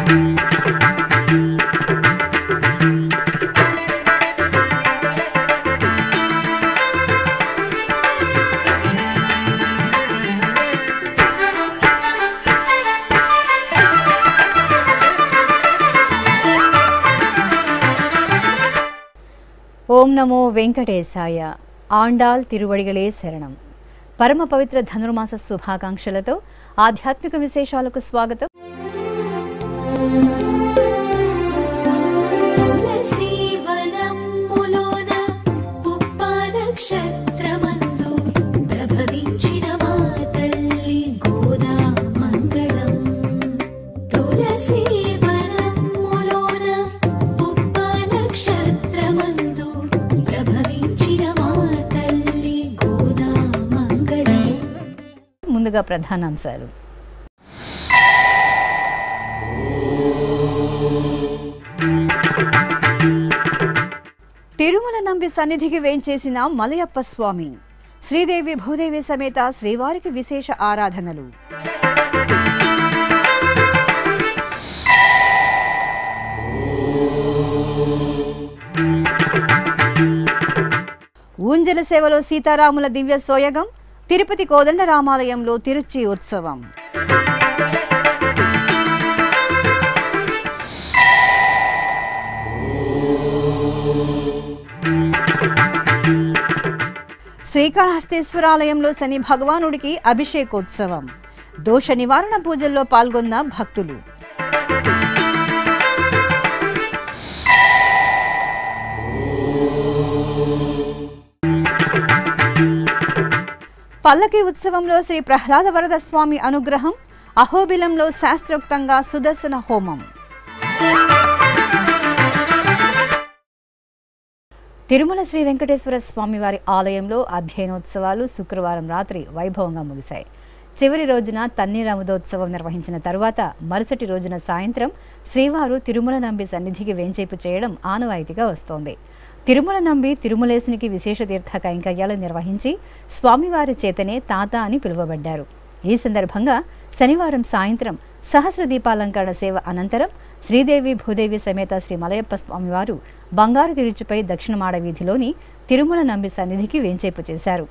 ఓం నమో వెంకటేశాయ ఆండాల్ తిరువడిగలే శరణం పరమ పవిత్ర ధనుర్మాస శుభాకాంక్షలతో ఆధ్యాత్మిక విశేషాలకు స్వాగతం తులసీవనములోన పుప్ప నక్షత్రమందు ప్రభవించిన మా తల్లి గోదా మంగళం తులసీవనములోన పుప్ప నక్షత్రమందు ప్రభవించిన మా తల్లి గోదా మంగళం ముందుగా ప్రధానాంశాలు తిరుమల నంబి సన్నిధికి వేంచేసిన మలయప్ప స్వామి శ్రీదేవి భూదేవి సమేత శ్రీవారికి విశేష ఆరాధనలు ఊంజల సేవలో సీతారాముల దివ్య సోయగం తిరుపతి కోదండరామాలయంలో తిరుచి ఉత్సవం శ్రీకాళహస్తేశ్వరాలయంలో శని భగవానుడికి అభిషేకోత్సవం దోష నివారణ పూజల్లో పాల్గొన్న భక్తులు పల్లకి ఉత్సవంలో శ్రీ ప్రహ్లాద వరద స్వామి అనుగ్రహం అహోబిలంలో శాస్త్రోక్తంగా సుదర్శన హోమం తిరుమల శ్రీ వెంకటేశ్వర స్వామివారి ఆలయంలో అధ్యయనోత్సవాలు శుక్రవారం రాత్రి వైభవంగా ముగిశాయి చివరి రోజున తన్నీరాముదోత్సవం నిర్వహించిన తరువాత మరుసటి రోజున సాయంత్రం శ్రీవారు తిరుమల నంబి సన్నిధికి వేంచేపు చేయడం ఆనవాయితీగా వస్తోంది తిరుమల నంబి తిరుమలేశునికి విశేష తీర్థ కైంకర్యాలు నిర్వహించి స్వామివారి చేతనే తాత అని పిలువబడ్డారు ఈ సందర్భంగా శనివారం సాయంత్రం సహస్ర దీపాలంకరణ సేవ అనంతరం శ్రీదేవి భూదేవి సమేత శ్రీ మలయప్ప స్వామివారు బంగారు తిరుచుపై దక్షిణమాడ వీధిలోని తిరుమల నంబి సన్నిధికి వేంచేపు చేశారు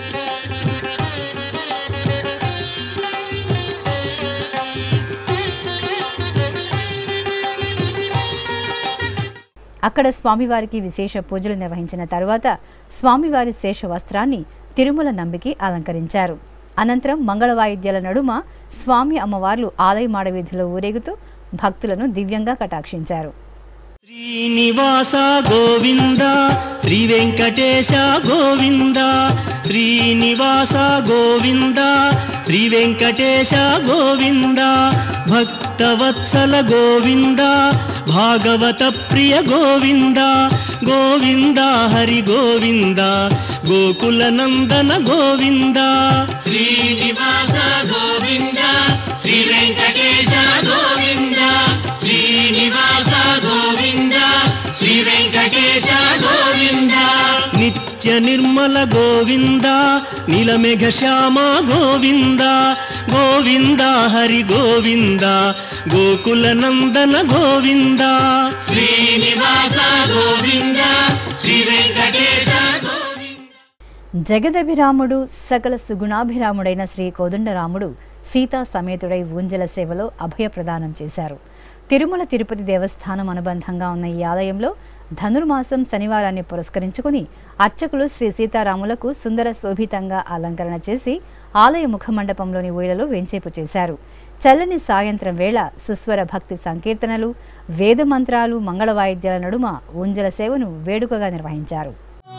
అక్కడ స్వామివారికి విశేష పూజలు నిర్వహించిన తరువాత స్వామివారి శేష వస్త్రాన్ని తిరుమల నంబికి అలంకరించారు అనంతరం మంగళ వాయిద్యాల నడుమ స్వామి అమ్మవార్లు ఆలయ మాడవీధిలో ఊరేగుతూ భక్తులను దివ్యంగా కటాక్షించారు శ్రీనివాస గోవింద శ్రీ వెంకటేశ గోవింద శ్రీనివాస గోవింద శ్రీ వెంకటేశ గోవింద భక్తవత్సల గోవింద భాగవత ప్రియ గోవింద గోవింద హరి గోవింద గోకుల నందన గోవింద శ్రీనివాస గోవింద శ్రీ వెంకటేశ గోవింద శ్రీనివాస గోవింద శ్రీ వెంకటేశ గోవింద నిత్య నిర్మల గోవింద నీలమేఘ శ్యామ గోవింద గోవింద హరి గోవింద గోకుల నందన గోవింద శ్రీనివాస గోవింద శ్రీ వెంకటేశ గోవింద జగదభిరాముడు సకల సుగుణాభిరాముడైన శ్రీ కోదండరాముడు సీతా సమేతుడై ఊంజల సేవలో అభయ ప్రదానం చేశారు తిరుమల తిరుపతి దేవస్థానం అనుబంధంగా ఉన్న ఈ ఆలయంలో ధనుర్మాసం శనివారాన్ని పురస్కరించుకుని అర్చకులు శ్రీ సీతారాములకు సుందర శోభితంగా అలంకరణ చేసి ఆలయ ముఖమండపంలోని ఊయలలో వెంచేపు చేశారు చల్లని సాయంత్రం వేళ సుస్వర భక్తి సంకీర్తనలు వేద మంత్రాలు మంగళ వాయిద్యాల నడుమ ఊంజల సేవను వేడుకగా నిర్వహించారు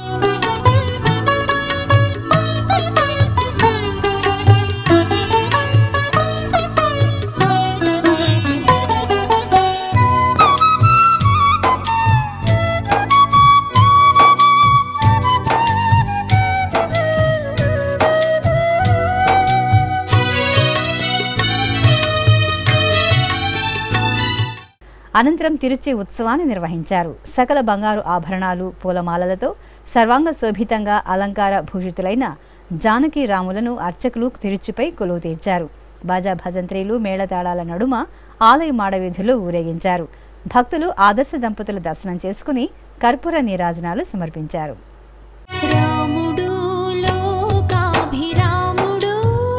అనంతరం తిరుచి ఉత్సవాన్ని నిర్వహించారు సకల బంగారు ఆభరణాలు పూలమాలలతో సర్వాంగ శోభితంగా అలంకార భూషితులైన జానకి రాములను అర్చకులు తిరుచిపై కొలువు తీర్చారు బాజా భజంత్రీలు మేళతాళాల నడుమ ఆలయ మాడవీధులు ఊరేగించారు భక్తులు ఆదర్శ దంపతుల దర్శనం చేసుకుని కర్పూర నీరాజనాలు సమర్పించారు రాముడు లోకాభిరాముడు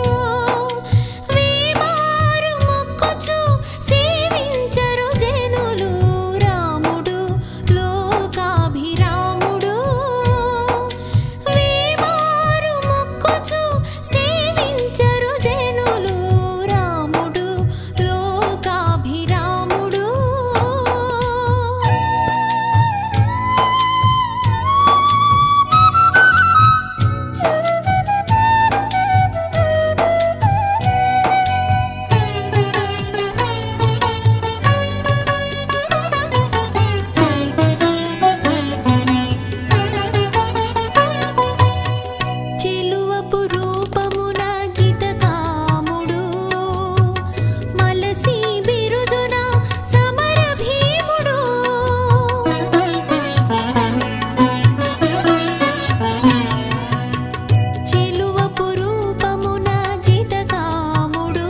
వేమారు మొక్కుచు సేవించరు జనులు రాముడు లోకాభిరాముడు వేమారు మొక్కుచు సేవించరు జనులు రాముడు లోకాభిరాముడు చెలువపు రూపమున జితకాముడు మలసి బిరుదున సమర భీముడు చెలువపు రూపమున జితకాముడు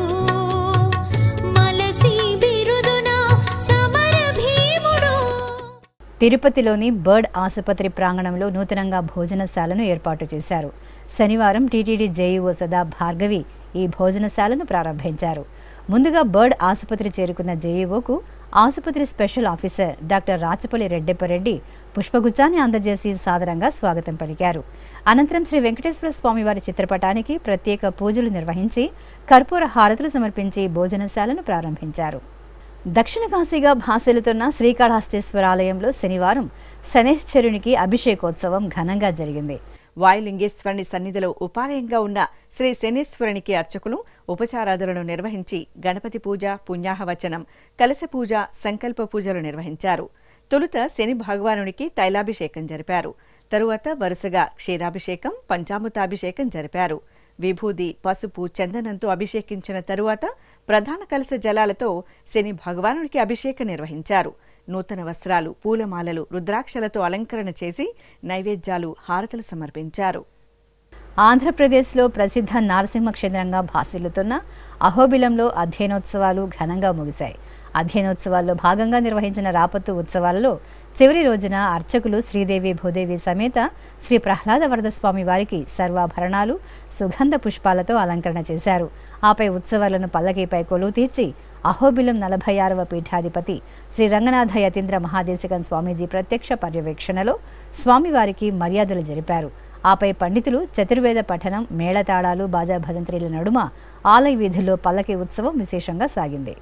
మలసి బిరుదున సమర భీముడు తిరుపతిలోని బర్డ్ ఆసుపత్రి ప్రాంగణంలో నూతనంగా భోజనశాలను ఏర్పాటు చేశారు శనివారం టీటీడీ జేఈఓ సదా భార్గవి ఈ భోజనశాలను ప్రారంభించారు ముందుగా బర్డ్ ఆసుపత్రి చేరుకున్న జేఈఓకు ఆసుపత్రి special officer doctor Rachapalli Reddeppa Reddy పుష్పగుచ్చాన్ని అందజేసి సాదరంగా స్వాగతం పలికారు అనంతరం శ్రీ వెంకటేశ్వర స్వామివారి చిత్రపటానికి ప్రత్యేక పూజలు నిర్వహించి కర్పూర హారతులు సమర్పించి భోజనశాలను ప్రారంభించారు దక్షిణ కాశీగా భాసిల్లుతున్న శ్రీకాళహస్తేశ్వర ఆలయంలో శనివారం శనేశ్వరునికి అభిషేకోత్సవం ఘనంగా జరిగింది వాయులింగేశ్వరుని సన్నిధిలో ఉపాలయంగా ఉన్న శ్రీ శనీశ్వరునికి అర్చకులు ఉపచారాదులను నిర్వహించి గణపతి పూజ పుణ్యాహవచనం కలశ పూజ సంకల్ప పూజలు నిర్వహించారు తొలుత శని భగవానునికి తైలాభిషేకం జరిపారు తరువాత వరుసగా క్షీరాభిషేకం పంచామృతాభిషేకం జరిపారు విభూది పసుపు చందనంతో అభిషేకించిన తరువాత ప్రధాన కలశ జలాలతో శని భగవానుడికి అభిషేకం నిర్వహించారు నూతన వస్త్రాలు పూలమాలలు రుద్రాక్షలతో అలంకరణ చేసి నైవేద్యాలు హారతులు సమర్పించారు ఆంధ్రప్రదేశ్లో ప్రసిద్ధ నారసింహ క్షేత్రంగా భాసిల్లుతున్న అహోబిలంలో అధ్యయనోత్సవాలు ఘనంగా ముగిశాయి అధ్యయనోత్సవాల్లో భాగంగా నిర్వహించిన రాపత్తు ఉత్సవాలలో చివరి రోజున అర్చకులు శ్రీదేవి భూదేవి సమేత శ్రీ ప్రహ్లాద వరద స్వామి వారికి సర్వాభరణాలు సుగంధ పుష్పాలతో అలంకరణ చేశారు ఆపై ఉత్సవాలను పల్లకీపై కొలువు తీర్చి అహోబిలం నలభై ఆరవ పీఠాధిపతి శ్రీ రంగనాథ యతీంద్ర మహాదేశికం స్వామీజీ ప్రత్యక్ష పర్యవేక్షణలో స్వామివారికి మర్యాదలు జరిపారు ఆపై పండితులు చతుర్వేద పఠనం మేళతాళాలు బాజా భజంత్రీల నడుమ ఆలయ వీధుల్లో పల్లకి ఉత్సవం విశేషంగా సాగింది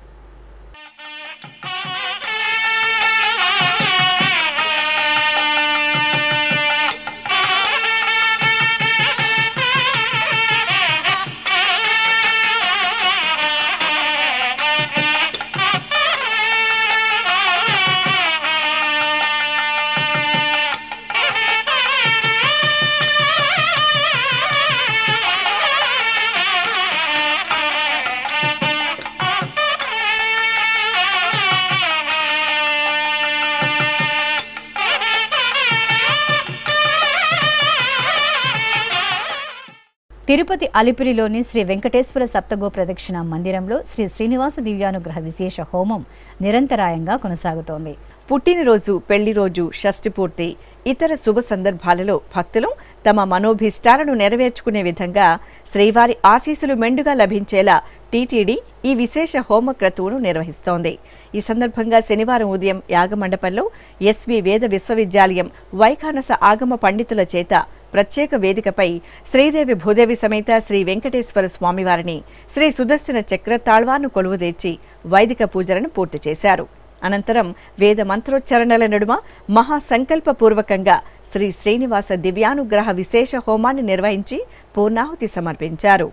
తిరుపతి అలిపిరిలోని శ్రీ వెంకటేశ్వర సప్తగో ప్రదక్షిణ మందిరంలో శ్రీ శ్రీనివాస దివ్యానుగ్రహ విశేష హోమం నిరంతరాయంగా కొనసాగుతోంది పుట్టినరోజు పెళ్లి రోజు షష్ఠి పూర్తి ఇతర శుభ సందర్భాలలో భక్తులు తమ మనోభీష్టాలను నెరవేర్చుకునే విధంగా శ్రీవారి ఆశీస్సులు మెండుగా లభించేలా టీటీడీ ఈ విశేష హోమ క్రతువును నిర్వహిస్తోంది ఈ సందర్భంగా శనివారం ఉదయం యాగమండపంలో ఎస్వి వేద విశ్వవిద్యాలయం వైఖానస ఆగమ పండితుల చేత ప్రత్యేక వేదికపై శ్రీదేవి భూదేవి సమేత శ్రీ వెంకటేశ్వర స్వామివారిని శ్రీ సుదర్శన చక్ర తాళ్వాను కొలువుదీర్చి వైదిక పూజలను పూర్తి చేశారు అనంతరం వేద మంత్రోచ్చారణల నడుమ మహాసంకల్పపూర్వకంగా శ్రీ శ్రీనివాస దివ్యానుగ్రహ విశేష హోమాన్ని నిర్వహించి పూర్ణాహుతి సమర్పించారు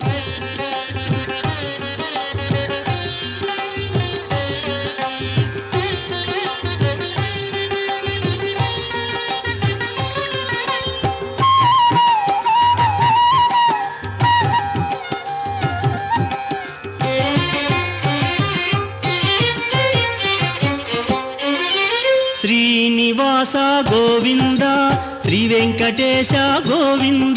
శ్రీనివాస గోవింద శ్రీ వెంకటేశ గోవింద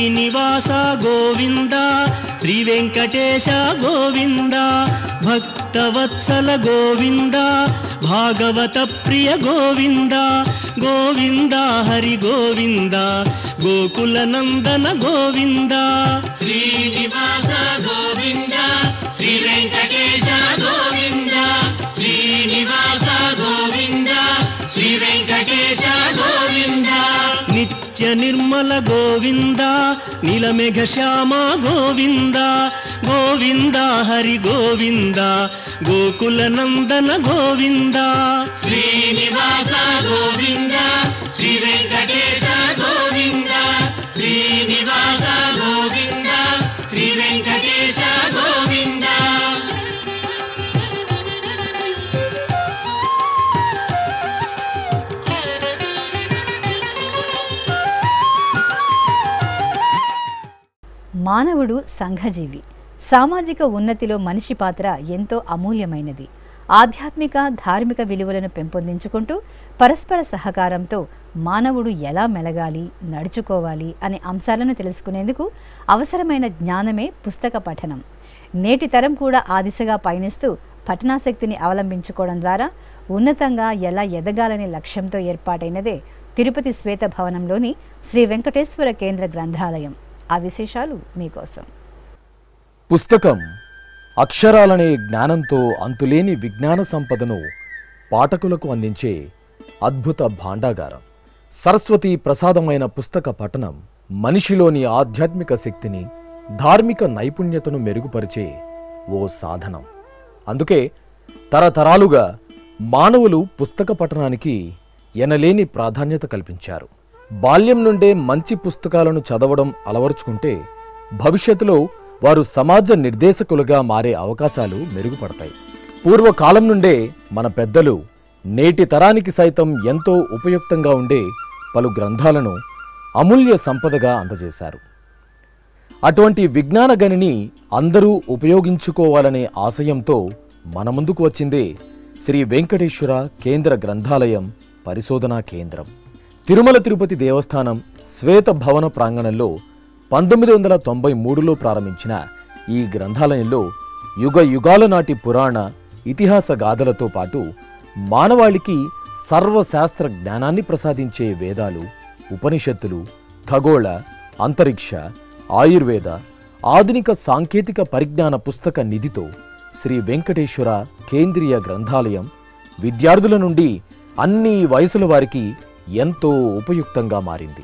శ్రీనివాస గోవింద శ్రీ వెంకటేశ గోవింద భక్త భక్తవత్సల గోవింద భాగవత ప్రియ గోవింద గోవింద హరి గోవింద గోకుల నందన గోవింద శ్రీనివాస గోవింద శ్రీ వెంకటేశ గోవింద శ్రీనివాస గోవింద శ్రీ వెంకటేశ గోవింద నిత్య నిర్మల గోవింద నీలమేఘ శ్యామ గోవింద గోవింద హరి గోవింద గోకుల నందన గోవింద శ్రీనివాస గోవింద శ్రీ వెంకటేశ గోవింద శ్రీనివాస గోవింద శ్రీ వెంకటేశ గోవింద మానవుడు సంఘజీవి సామాజిక ఉన్నతిలో మనిషి పాత్ర ఎంతో అమూల్యమైనది ఆధ్యాత్మిక ధార్మిక విలువలను పెంపొందించుకుంటూ పరస్పర సహకారంతో మానవుడు ఎలా మెలగాలి నడుచుకోవాలి అనే అంశాలను తెలుసుకునేందుకు అవసరమైన జ్ఞానమే పుస్తక పఠనం నేటి తరం కూడా ఆ దిశగా పయనిస్తూ పఠనాసక్తిని అవలంబించుకోవడం ద్వారా ఉన్నతంగా ఎలా ఎదగాలనే లక్ష్యంతో ఏర్పాటైనదే తిరుపతి శ్వేత భవనంలోని శ్రీ వెంకటేశ్వర కేంద్ర గ్రంథాలయం ఆ విశేషాలు మీకోసం పుస్తకం అక్షరాలనే జ్ఞానంతో అంతులేని విజ్ఞాన సంపదను పాఠకులకు అందించే అద్భుత భాండాగారం సరస్వతి ప్రసాదమైన పుస్తక పఠనం మనిషిలోని ఆధ్యాత్మిక శక్తిని ధార్మిక నైపుణ్యతను మెరుగుపరిచే ఓ సాధనం అందుకే తరతరాలుగా మానవులు పుస్తక పఠనానికి ఎనలేని ప్రాధాన్యత కల్పించారు బాల్యం నుండే మంచి పుస్తకాలను చదవడం అలవరుచుకుంటే భవిష్యత్తులో వారు సమాజ నిర్దేశకులుగా మారే అవకాశాలు మెరుగుపడతాయి పూర్వకాలం నుండే మన పెద్దలు నేటి తరానికి సైతం ఎంతో ఉపయుక్తంగా ఉండే పలు గ్రంథాలను అమూల్య సంపదగా అందజేశారు అటువంటి విజ్ఞాన గనిని అందరూ ఉపయోగించుకోవాలనే ఆశయంతో మన ముందుకు వచ్చిందే శ్రీ వెంకటేశ్వర కేంద్ర గ్రంథాలయం పరిశోధనా కేంద్రం తిరుమల తిరుపతి దేవస్థానం శ్వేత భవన ప్రాంగణంలో పంతొమ్మిది వందల తొంభై మూడులో ప్రారంభించిన ఈ గ్రంథాలయంలో యుగ యుగాల నాటి పురాణ ఇతిహాస గాథలతో పాటు మానవాళికి సర్వశాస్త్ర జ్ఞానాన్ని ప్రసాదించే వేదాలు ఉపనిషత్తులు ఖగోళ అంతరిక్ష ఆయుర్వేద ఆధునిక సాంకేతిక పరిజ్ఞాన పుస్తక నిధితో శ్రీ వెంకటేశ్వర కేంద్రీయ గ్రంథాలయం విద్యార్థుల నుండి అన్ని వయసుల వారికి ఎంతో ఉపయుక్తంగా మారింది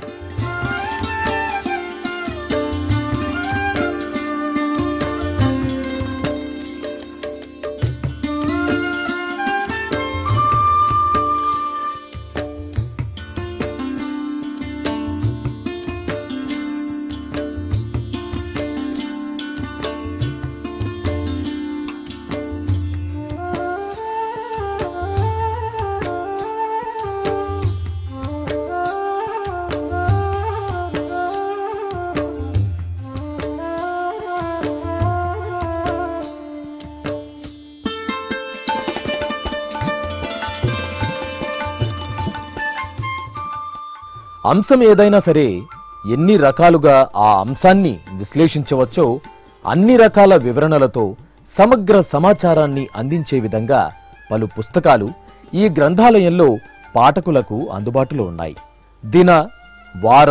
అంశం ఏదైనా సరే ఎన్ని రకాలుగా ఆ అంశాన్ని విశ్లేషించవచ్చో అన్ని రకాల వివరణలతో సమగ్ర సమాచారాన్ని అందించే విధంగా పలు పుస్తకాలు ఈ గ్రంథాలయంలో పాఠకులకు అందుబాటులో ఉన్నాయి దిన వార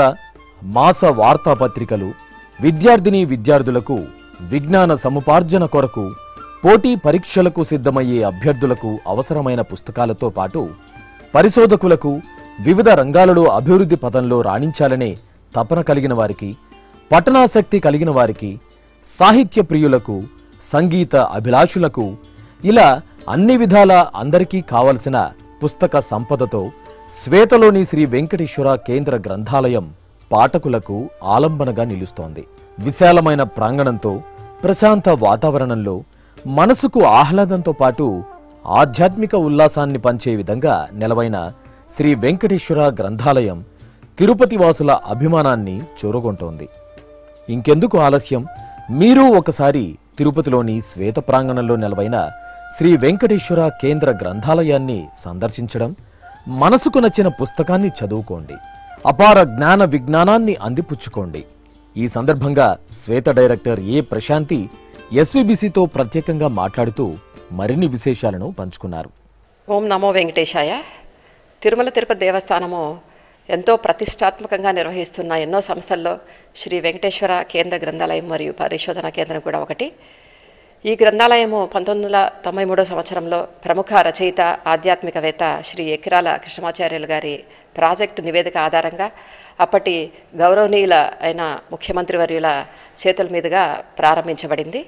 మాస వార్తాపత్రికలు విద్యార్థిని విద్యార్థులకు విజ్ఞాన సముపార్జన కొరకు పోటీ పరీక్షలకు సిద్ధమయ్యే అభ్యర్థులకు అవసరమైన పుస్తకాలతో పాటు పరిశోధకులకు వివిధ రంగాలలో అభివృద్ధి పథంలో రాణించాలనే తపన కలిగిన వారికి పఠనాసక్తి కలిగిన వారికి సాహిత్య ప్రియులకు సంగీత అభిలాషులకు ఇలా అన్ని విధాల అందరికీ కావలసిన పుస్తక సంపదతో శ్వేతలోని శ్రీ వెంకటేశ్వర కేంద్ర గ్రంథాలయం పాఠకులకు ఆలంబనగా నిలుస్తోంది విశాలమైన ప్రాంగణంతో ప్రశాంత వాతావరణంలో మనసుకు ఆహ్లాదంతో పాటు ఆధ్యాత్మిక ఉల్లాసాన్ని పంచే విధంగా నెలవైన శ్రీ వెంకటేశ్వర గ్రంథాలయం తిరుపతి వాసుల అభిమానాన్ని చూరగొంటోంది ఇంకెందుకు ఆలస్యం మీరు ఒకసారి తిరుపతిలోని శ్వేత ప్రాంగణంలో నెలవైన శ్రీ వెంకటేశ్వర కేంద్ర గ్రంథాలయాన్ని సందర్శించడం మనసుకు నచ్చిన పుస్తకాన్ని చదువుకోండి అపార జ్ఞాన విజ్ఞానాన్ని అందిపుచ్చుకోండి ఈ సందర్భంగా శ్వేత డైరెక్టర్ ఏ ప్రశాంతి ఎస్విబిసితో ప్రత్యేకంగా మాట్లాడుతూ మరిన్ని విశేషాలను పంచుకున్నారు ఓం నమో వెంకటేశాయ తిరుమల తిరుపతి దేవస్థానము ఎంతో ప్రతిష్టాత్మకంగా నిర్వహిస్తున్న ఎన్నో సంస్థల్లో శ్రీ వెంకటేశ్వర కేంద్ర గ్రంథాలయం మరియు పరిశోధన కేంద్రం కూడా ఒకటి ఈ గ్రంథాలయము పంతొమ్మిది వందల తొంభై మూడో సంవత్సరంలో ప్రముఖ రచయిత ఆధ్యాత్మికవేత్త శ్రీ ఎకిరాల కృష్ణమాచార్యులు గారి ప్రాజెక్టు నివేదిక ఆధారంగా అప్పటి గౌరవనీయుల అయిన ముఖ్యమంత్రి వర్యుల చేతుల మీదుగా ప్రారంభించబడింది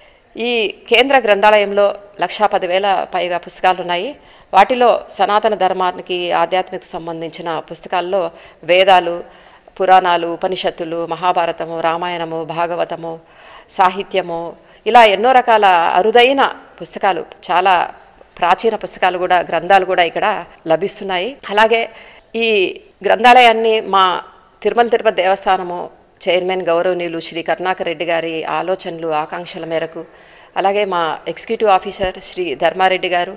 ఈ కేంద్ర గ్రంథాలయంలో లక్షా పదివేల పైగా పుస్తకాలు ఉన్నాయి వాటిలో సనాతన ధర్మానికి ఆధ్యాత్మిక సంబంధించిన పుస్తకాల్లో వేదాలు పురాణాలు ఉపనిషత్తులు మహాభారతము రామాయణము భాగవతము సాహిత్యము ఇలా ఎన్నో రకాల అరుదైన పుస్తకాలు చాలా ప్రాచీన పుస్తకాలు కూడా గ్రంథాలు కూడా ఇక్కడ లభిస్తున్నాయి అలాగే ఈ గ్రంథాలయాన్ని మా తిరుమల తిరుపతి దేవస్థానము చైర్మన్ గౌరవనీయులు శ్రీ కరుణాకర్ రెడ్డి గారి ఆలోచనలు ఆకాంక్షల మేరకు అలాగే మా ఎగ్జిక్యూటివ్ ఆఫీసర్ శ్రీ ధర్మారెడ్డి గారు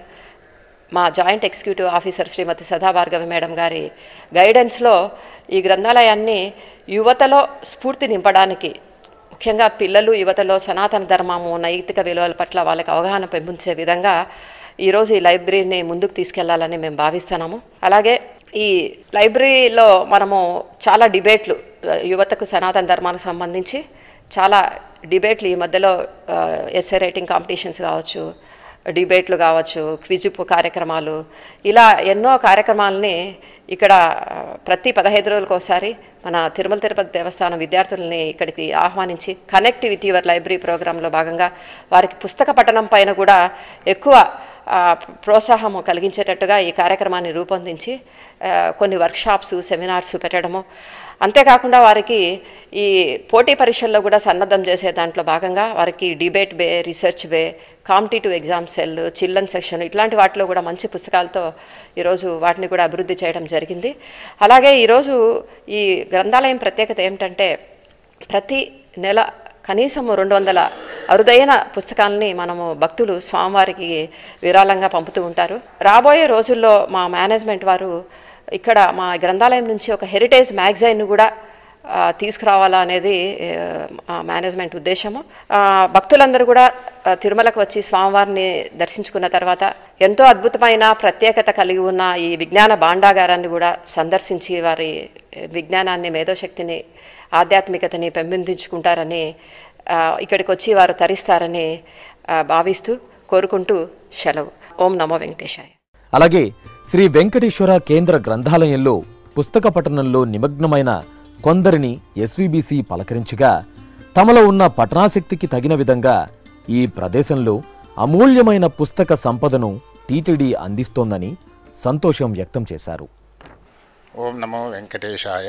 మా joint executive officer Shrimati Sada Bhargavi madam గారి గైడెన్స్లో ఈ గ్రంథాలయాన్ని యువతలో స్ఫూర్తి నింపడానికి ముఖ్యంగా పిల్లలు యువతలో సనాతన ధర్మము నైతిక విలువల పట్ల వాళ్ళకి అవగాహన పెంపొందే విధంగా ఈరోజు ఈ లైబ్రరీని ముందుకు తీసుకెళ్లాలని మేము భావిస్తున్నాము అలాగే ఈ లైబ్రరీలో మనము చాలా డిబేట్లు ఆ, యువతకు సనాతన ధర్మానికి సంబంధించి చాలా డిబేట్లు ఈ మధ్యలో ఎస్ఏ రైటింగ్ కాంపిటీషన్స్ కావచ్చు డిబేట్లు కావచ్చు క్విజ్ కార్యక్రమాలు ఇలా ఎన్నో కార్యక్రమాలని ఇక్కడ ఆ, ప్రతి పదహైదు రోజులకు ఒకసారి మన తిరుమల తిరుపతి దేవస్థానం విద్యార్థులని ఇక్కడికి ఆహ్వానించి కనెక్ట్ విత్ యువర్ లైబ్రరీ ప్రోగ్రాంలో భాగంగా వారికి పుస్తక పఠనం పైన కూడా ఎక్కువ ఆ, ప్రోత్సాహము కలిగించేటట్టుగా ఈ కార్యక్రమాన్ని రూపొందించి ఆ, కొన్ని వర్క్షాప్స్ సెమినార్స్ పెట్టడము అంతేకాకుండా వారికి ఈ పోటీ పరీక్షల్లో కూడా సన్నద్ధం చేసే దాంట్లో భాగంగా వారికి డిబేట్ బే రీసెర్చ్ బే competitive exam cell children section ఇట్లాంటి వాటిలో కూడా మంచి పుస్తకాలతో ఈరోజు వాటిని కూడా అభివృద్ధి చేయడం జరిగింది అలాగే ఈరోజు ఈ గ్రంథాలయం ప్రత్యేకత ఏమిటంటే ప్రతి నెల కనీసం రెండు వందల అరుదైన పుస్తకాలని మనము భక్తులు స్వామివారికి విరాళంగా పంపుతూ ఉంటారు రాబోయే రోజుల్లో మా మేనేజ్మెంట్ వారు ఇక్కడ మా గ్రంథాలయం నుంచి ఒక హెరిటేజ్ మ్యాగజైన్ కూడా ఆ, తీసుకురావాలా అనేది ఆ, మా మేనేజ్మెంట్ ఉద్దేశము ఆ, భక్తులందరూ కూడా ఆ, తిరుమలకు వచ్చి స్వామివారిని దర్శించుకున్న తర్వాత ఎంతో అద్భుతమైన ప్రత్యేకత కలిగి ఉన్న ఈ విజ్ఞాన భాండాగారాన్ని కూడా సందర్శించి వారి విజ్ఞానాన్ని మేధోశక్తిని ఆధ్యాత్మికతని పెంపొందించుకుంటారని ఆ, ఇక్కడికి వచ్చి వారు తరిస్తారని ఆ, భావిస్తూ కోరుకుంటూ సెలవు ఓం నమో వెంకటేశాయ అలాగే శ్రీ వెంకటేశ్వర కేంద్ర గ్రంథాలయంలో పుస్తక పఠనంలో నిమగ్నమైన కొందరిని ఎస్వీబీసీ పలకరించగా తమలో ఉన్న పఠనాసక్తికి తగిన విధంగా ఈ ప్రదేశంలో అమూల్యమైన పుస్తక సంపదను టీటీడీ అందిస్తోందని సంతోషం వ్యక్తం చేశారు ఓం నమో వెంకటేశాయ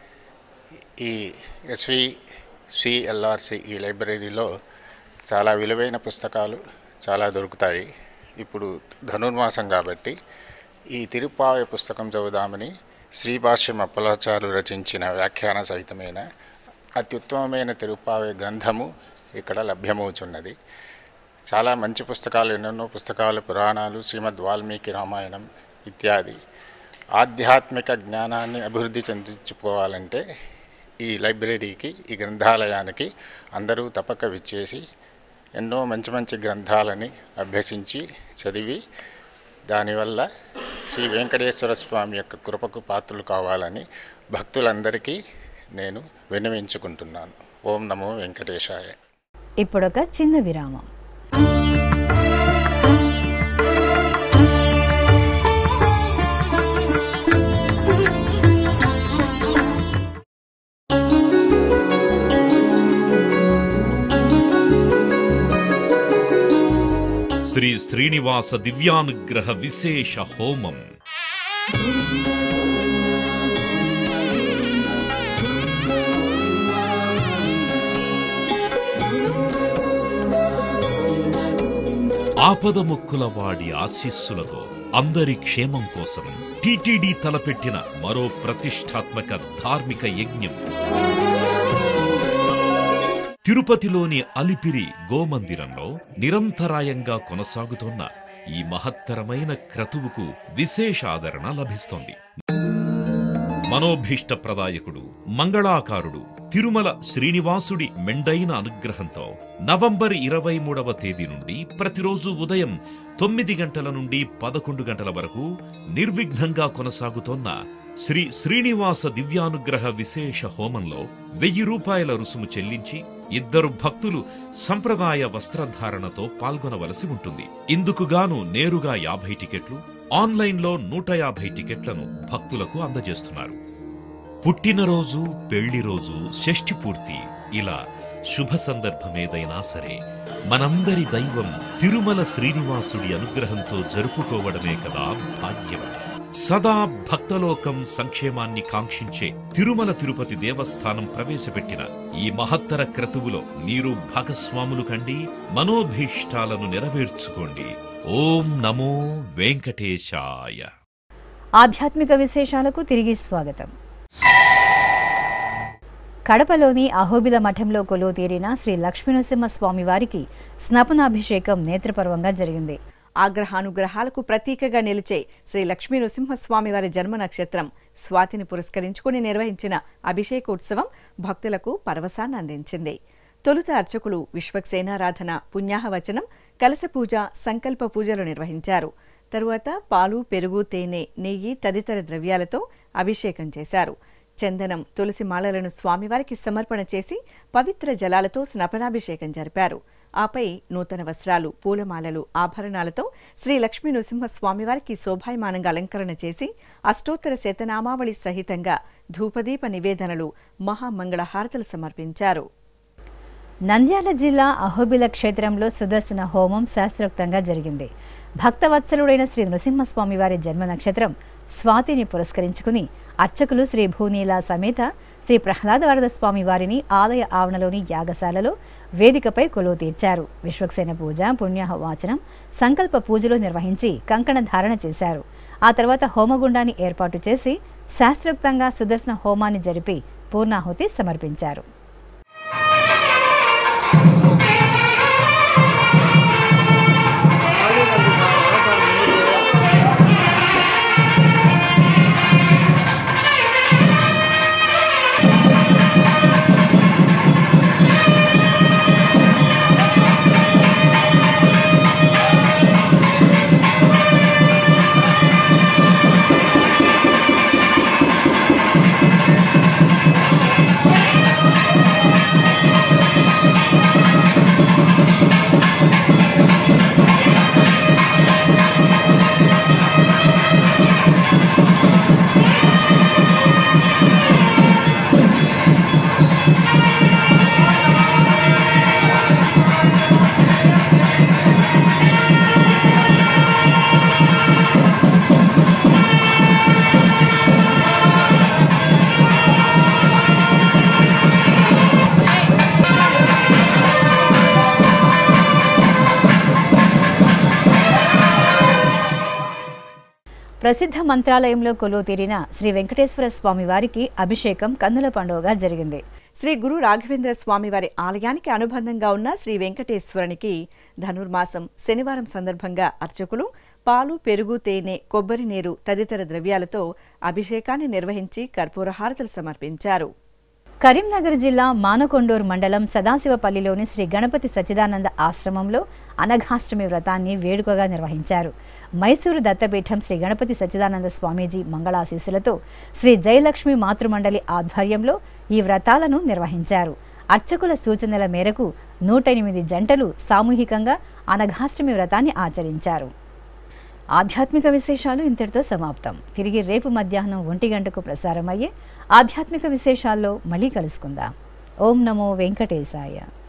ఈ ఎస్వి సిఎల్ఆర్సి ఈ లైబ్రరీలో చాలా విలువైన పుస్తకాలు చాలా దొరుకుతాయి ఇప్పుడు ధనుర్మాసం కాబట్టి ఈ తిరుపావె పుస్తకం చదువుదామని శ్రీభాష్యం అప్పలాచారు రచించిన వ్యాఖ్యాన సహితమైన అత్యుత్తమమైన తిరుపావె గ్రంథము ఇక్కడ లభ్యమవుతున్నది చాలా మంచి పుస్తకాలు ఎన్నెన్నో పుస్తకాలు పురాణాలు శ్రీమద్ వాల్మీకి రామాయణం ఇత్యాది ఆధ్యాత్మిక జ్ఞానాన్ని అభివృద్ధి చెందించుకోవాలంటే ఈ లైబ్రరీకి ఈ గ్రంథాలయానికి అందరూ తప్పక విచ్చేసి ఎన్నో మంచి మంచి గ్రంథాలని అభ్యసించి చదివి దానివల్ల శ్రీ వెంకటేశ్వర స్వామి యొక్క కృపకు పాత్రలు కావాలని భక్తులందరికీ నేను విన్నవించుకుంటున్నాను ఓం నమో వెంకటేశాయ ఇప్పుడొక చిన్న విరామం శ్రీ శ్రీనివాస దివ్యానుగ్రహ విశేష హోమం ఆపదముక్కుల వాడి ఆశీస్సులతో అందరి క్షేమం కోసం టిటిడి తలపెట్టిన మరో ప్రతిష్టాత్మక ధార్మిక యజ్ఞం తిరుపతిలోని అలిపిరి గోమందిరంలో నిరంతరాయంగా కొనసాగుతోన్న ఈ మహత్తరమైన క్రతువుకు విశేష ఆదరణ లభిస్తోంది మనోభీష్ట ప్రదాయకుడు మంగళాకారుడు తిరుమల శ్రీనివాసుడి మెండైన అనుగ్రహంతో నవంబర్ ఇరవై మూడవ తేదీ నుండి ప్రతిరోజు ఉదయం తొమ్మిది గంటల నుండి పదకొండు గంటల వరకు నిర్విఘ్నంగా కొనసాగుతోన్న శ్రీ శ్రీనివాస దివ్యానుగ్రహ విశేష హోమంలో వెయ్యి రూపాయల రుసుము చెల్లించి ఇద్దరు భక్తులు సంప్రదాయ వస్త్రధారణతో పాల్గొనవలసి ఉంటుంది ఇందుకుగాను నేరుగా యాభై టికెట్లు ఆన్లైన్లో నూట యాభై టికెట్లను భక్తులకు అందజేస్తున్నారు పుట్టినరోజు పెళ్లి రోజు షష్ఠి పూర్తి ఇలా శుభ సందర్భమేదైనా సరే మనందరి దైవం తిరుమల శ్రీనివాసుడి అనుగ్రహంతో జరుపుకోవడమే కదా భాగ్యం సదా భక్తలోకం సంక్షేమాన్ని కాంక్షించే తిరుమల తిరుపతి దేవస్థానం ప్రవేశపెట్టిన ఈ మహత్తర క్రతువులో మీరు భాగస్వాములు కండి మనోభీష్టాలను నెరవేర్చుకోండి ఓం నమో వెంకటేశాయ ఆధ్యాత్మిక విశేషాలకు తిరిగి స్వాగతం కడపలోని అహోబిల మఠంలో కొలువు తీరిన శ్రీ లక్ష్మీనరసింహ స్వామి వారికి స్నపనాభిషేకం నేత్రపర్వంగా జరిగింది ఆగ్రహానుగ్రహాలకు ప్రతీకగా నిలిచే శ్రీ లక్ష్మీ నృసింహస్వామి వారి జన్మ నక్షత్రం స్వాతిని పురస్కరించుకుని నిర్వహించిన అభిషేకోత్సవం భక్తులకు పరవశాన్ని అందించింది తొలుత అర్చకులు విశ్వక్సేనారాధన పుణ్యాహవచనం కలశ పూజ సంకల్ప పూజలు నిర్వహించారు తరువాత పాలు పెరుగు తేనె నెయ్యి తదితర ద్రవ్యాలతో అభిషేకం చేశారు చందనం తులసి మాలలను స్వామివారికి సమర్పణ చేసి పవిత్ర జలాలతో స్నపనాభిషేకం జరిపారు ఆపై నూతన వస్త్రాలు పూలమాలలు ఆభరణాలతో శ్రీ లక్ష్మీ నృసింహ స్వామివారికి శోభాయమానంగా అలంకరణ చేసి అష్టోత్తర శతనామావళి సహితంగా ధూపదీప నివేదనలు మహామంగళహారతలు సమర్పించారు నంద్యాల జిల్లా అహోబిల క్షేత్రంలో సుదర్శన హోమం శాస్త్రోక్తంగా జరిగింది భక్తవత్సలుడైన శ్రీ నృసింహస్వామి వారి జన్మ నక్షత్రం స్వాతిని పురస్కరించుకుని అర్చకులు శ్రీ భూనీల సమేత శ్రీ ప్రహ్లాద వరద స్వామి వారిని ఆలయ ఆవరణలోని యాగశాలలో వేదికపై కొలువు తీర్చారు విశ్వక్సేన పూజ పుణ్యాహ వాచనం సంకల్ప పూజలు నిర్వహించి కంకణ ధారణ చేశారు ఆ తర్వాత హోమగుండాన్ని ఏర్పాటు చేసి శాస్త్రోక్తంగా సుదర్శన హోమాన్ని జరిపి పూర్ణాహుతి సమర్పించారు ప్రసిద్ధ మంత్రాలయంలో కొలువు తీరిన శ్రీ వెంకటేశ్వర స్వామి వారికి అభిషేకం కన్నుల పండుగగా జరిగింది శ్రీ గురు రాఘవేంద్ర స్వామి వారి ఆలయానికి అనుబంధంగా ఉన్న శ్రీ వెంకటేశ్వరునికి ధనుర్మాసం శనివారం సందర్భంగా అర్చకులు పాలు పెరుగు తేనె కొబ్బరి నీరు తదితర ద్రవ్యాలతో అభిషేకాన్ని నిర్వహించి కర్పూరహారతలు సమర్పించారు కరీంనగర్ జిల్లా మానకొండూరు మండలం సదాశివపల్లిలోని శ్రీ గణపతి సచ్చిదానంద ఆశ్రమంలో అనఘాష్టమి వ్రతాన్ని వేడుకగా నిర్వహించారు మైసూరు దత్తపీఠం శ్రీ గణపతి సచ్చిదానంద స్వామీజీ మంగళాశీస్సులతో శ్రీ జయలక్ష్మి మాతృమండలి ఆధ్వర్యంలో ఈ వ్రతాలను నిర్వహించారు అర్చకుల సూచనల మేరకు నూట ఎనిమిది జంటలు సామూహికంగా అనఘాష్టమి వ్రతాన్ని ఆచరించారు ఆధ్యాత్మిక విశేషాలు ఇంతటితో సమాప్తం తిరిగి రేపు మధ్యాహ్నం ఒంటి గంటకు ప్రసారమయ్యే ఆధ్యాత్మిక విశేషాల్లో మళ్ళీ కలుసుకుందాం ఓం నమో వెంకటేశాయ